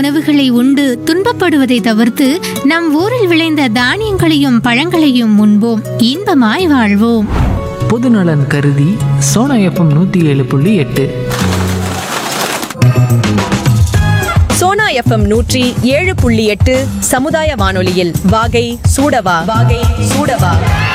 உணவுகளை உண்டு துன்பப்படுவதை தவிர்த்து நம் ஊரில் விளைந்த தானியங்களையும் பழங்களையும் உண்போம் இன்பமாய் வாழ்வோம் பொதுநலன் கருதி சோனா எஃப்எம் நூற்றி ஏழு புள்ளி எட்டு சோனா எஃப்எம் நூற்றி ஏழு புள்ளி எட்டு சமுதாய வானொலியில் வாகை சூடவா வாகை சூடவா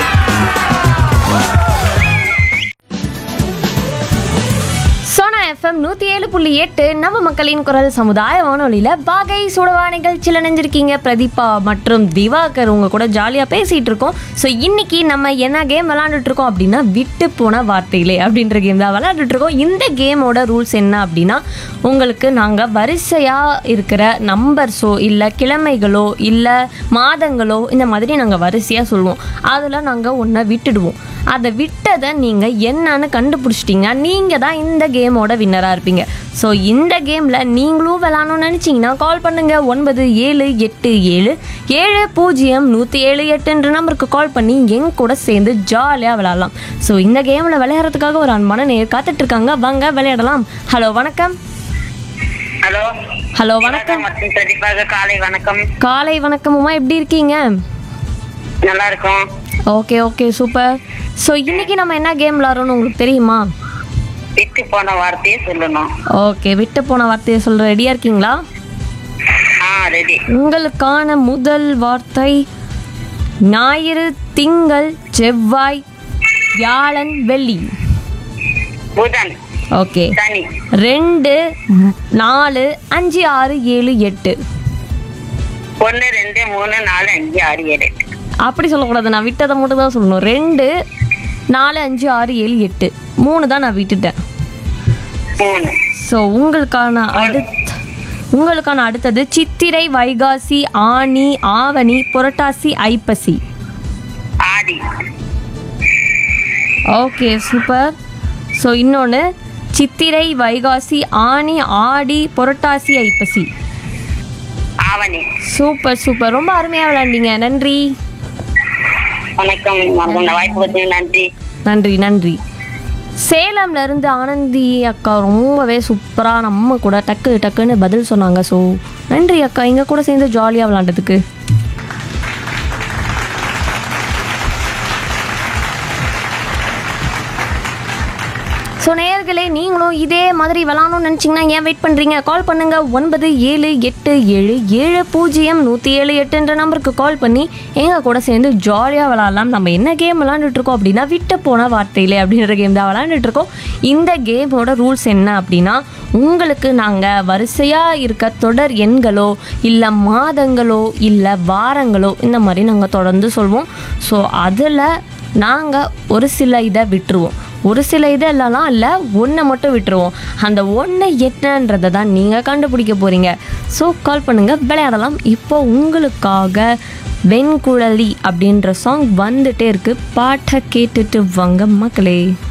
சோனா எஃப்எம் நூற்றி ஏழு புள்ளி எட்டு நம்ம மக்களின் குரல் சமுதாய வானொலியில் பாகை சுடவா நிகழ்ச்சியில் நினைஞ்சிருக்கீங்க பிரதீபா மற்றும் திவாகர் உங்க கூட ஜாலியாக பேசிகிட்டு இருக்கோம் ஸோ இன்னைக்கு நம்ம என்ன கேம் விளாண்டுட்டு இருக்கோம் அப்படின்னா விட்டு போன வார்த்தைகளே அப்படின்ற கேம் தான் விளாண்டுட்டு இருக்கோம் இந்த கேமோட ரூல்ஸ் என்ன அப்படின்னா உங்களுக்கு நாங்கள் வரிசையாக இருக்கிற நம்பர்ஸோ இல்லை கிழமைகளோ இல்லை மாதங்களோ இந்த மாதிரி நாங்கள் வரிசையாக சொல்லுவோம் அதில் நாங்கள் ஒன்றை விட்டுடுவோம் அதை விட்டதை நீங்கள் என்னன்னு கண்டுபிடிச்சிட்டிங்க நீங்கள் தான் இந்த கேமோட வின்னராக இருப்பீங்க ஸோ இந்த கேமில் நீங்களும் விளாடணும்னு நினச்சிங்கன்னா கால் பண்ணுங்கள் ஒன்பது ஏழு எட்டு ஏழு ஏழு பூஜ்ஜியம் நூற்றி ஏழு எட்டுன்ற நம்பருக்கு கால் பண்ணி எங்க கூட சேர்ந்து ஜாலியாக விளாட்லாம் ஸோ இந்த கேமில் விளையாடுறதுக்காக ஒரு அன்பான நேர் காத்துட்ருக்காங்க வாங்க விளையாடலாம் ஹலோ வணக்கம் ஹலோ ஹலோ வணக்கம் மற்றும் பிரதீபாக காலை வணக்கம் காலை வணக்கமுமா எப்படி இருக்கீங்க நல்லா இருக்கும் ஓகே ஓகே சூப்பர் ஸோ இன்னைக்கு நம்ம என்ன கேம் விளாட்றோம்னு உங்களுக்கு தெரியுமா விட்டு போன வார்த்தையை சொல்லணும் ஓகே விட்டு போன வார்த்தையை சொல்ற ரெடியா இருக்கீங்களா ஆ ரெடி உங்களுக்கான முதல் வார்த்தை ஞாயிறு திங்கள் செவ்வாய் வியாழன் வெள்ளி புதன் ஓகே சனி ரெண்டு நாலு அஞ்சு ஆறு ஏழு எட்டு ஒன்று ரெண்டு மூணு நாலு அஞ்சு ஆறு ஏழு எட்டு அப்படி சொல்லக்கூடாது நான் விட்டதை மட்டும் தான் சொல்லணும் ரெண்டு நாலு அஞ்சு ஆறு ஏழு எட்டு மூணு தான் நான் விட்டுட்டேன் மூணு ஸோ உங்களுக்கான அடுத்த உங்களுக்கான அடுத்தது சித்திரை வைகாசி ஆனி ஆவணி புரட்டாசி ஐப்பசி ஆடி ஓகே சூப்பர் ஸோ இன்னொன்று சித்திரை வைகாசி ஆனி ஆடி புரட்டாசி ஐப்பசி ஆவணி சூப்பர் சூப்பர் ரொம்ப அருமையாக விளையாண்டீங்க நன்றி வணக்கம் இந்த வாய்ப்பு பற்றி நன்றி நன்றி நன்றி சேலம்ல இருந்து ஆனந்தி அக்கா ரொம்பவே சூப்பராக நம்ம கூட டக்கு டக்குன்னு பதில் சொன்னாங்க ஸோ நன்றி அக்கா எங்கள் கூட சேர்ந்து ஜாலியாக விளாண்டதுக்கு ஸோ நேயர்களே நீங்களும் இதே மாதிரி விளாடணும்னு நினச்சிங்கன்னா ஏன் வெயிட் பண்ணுறீங்க கால் பண்ணுங்க ஒன்பது ஏழு எட்டு ஏழு ஏழு பூஜ்ஜியம் நூற்றி ஏழு எட்டுன்ற நம்பருக்கு கால் பண்ணி எங்கள் கூட சேர்ந்து ஜாலியாக விளாட்லாம் நம்ம என்ன கேம் விளாண்டுட்டு இருக்கோம் அப்படின்னா விட்டு போன வார்த்தையிலே அப்படின்ற கேம் தான் விளாண்டுட்டு இருக்கோம் இந்த கேமோட ரூல்ஸ் என்ன அப்படின்னா உங்களுக்கு நாங்கள் வரிசையாக இருக்க தொடர் எண்களோ இல்லை மாதங்களோ இல்லை வாரங்களோ இந்த மாதிரி நாங்கள் தொடர்ந்து சொல்வோம் ஸோ அதில் நாங்கள் ஒரு சில இதை விட்டுருவோம் ஒரு சில இதெல்லாம் இல்லை ஒன்றை மட்டும் விட்டுருவோம் அந்த ஒன்று என்னன்றதை தான் நீங்கள் கண்டுபிடிக்க போகிறீங்க ஸோ கால் பண்ணுங்கள் விளையாடலாம் இப்போ உங்களுக்காக வெண்குழலி அப்படின்ற சாங் வந்துட்டே இருக்குது பாட்டை கேட்டுட்டு வாங்க மக்களே